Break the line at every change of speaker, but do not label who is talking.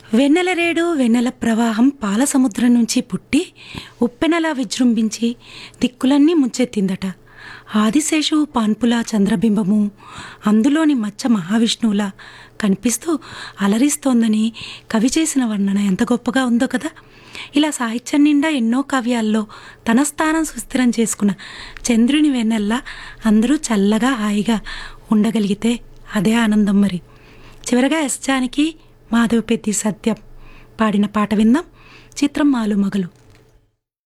వెన్నెల రేడు వెన్నెల ప్రవాహం పాల సముద్రం నుంచి పుట్టి ఉప్పెనలా విజృంభించి దిక్కులన్నీ ముంచెత్తిందట ఆదిశేషువు పాన్పులా చంద్రబింబము అందులోని మచ్చ మహావిష్ణువులా కనిపిస్తూ అలరిస్తోందని కవి చేసిన వర్ణన ఎంత గొప్పగా ఉందో కదా ఇలా సాహిత్యం నిండా ఎన్నో కావ్యాల్లో తన స్థానం సుస్థిరం చేసుకున్న చంద్రుని వెన్నెల్లా అందరూ చల్లగా హాయిగా ఉండగలిగితే అదే ఆనందం మరి చివరగా ఎస్ జానకి మాధవపెద్ది సత్యం పాడిన పాట విందాం చిత్రం మాలు మగలు